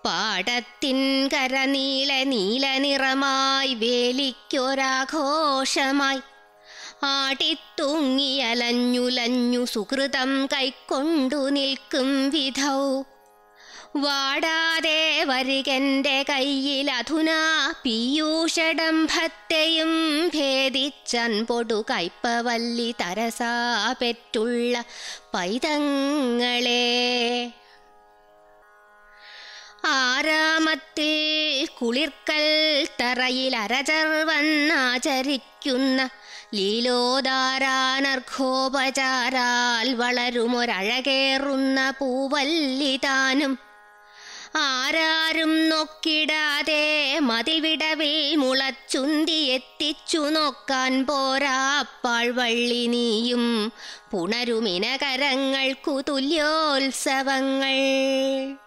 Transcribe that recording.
പാടത്തിൻ കരനീല നീല നിറമായി വേലിക്കൊരാഘോഷമായി ആടിത്തൂങ്ങിയലഞ്ഞുലഞ്ഞു സുഹൃതം കൈക്കൊണ്ടു നിൽക്കും വിധൗ വാടാതെ വരികന്റെ കയ്യിൽ അധുനാ പീയൂഷഡംഭത്തെയും ഭേദിച്ചൻപൊടു കയ്പവല്ലി തരസാ പെറ്റുള്ള പൈതങ്ങളെ ആരാമത്തിൽ കുളിർക്കൽ തറയിൽ അരചർ വന്നാചരിക്കുന്ന ലീലോദാരാനർഘോപചാരാൽ വളരുമൊരഴകേറുന്ന പൂവല്ലിതാനും ആരാരും നോക്കിടാതെ മതിൽവിടവിൽ മുളച്ചുന്തി എത്തിച്ചു നോക്കാൻ പോരാ പാഴ്വള്ളി നീയും പുണരുമിനകരങ്ങൾക്കു തുല്യോത്സവങ്ങൾ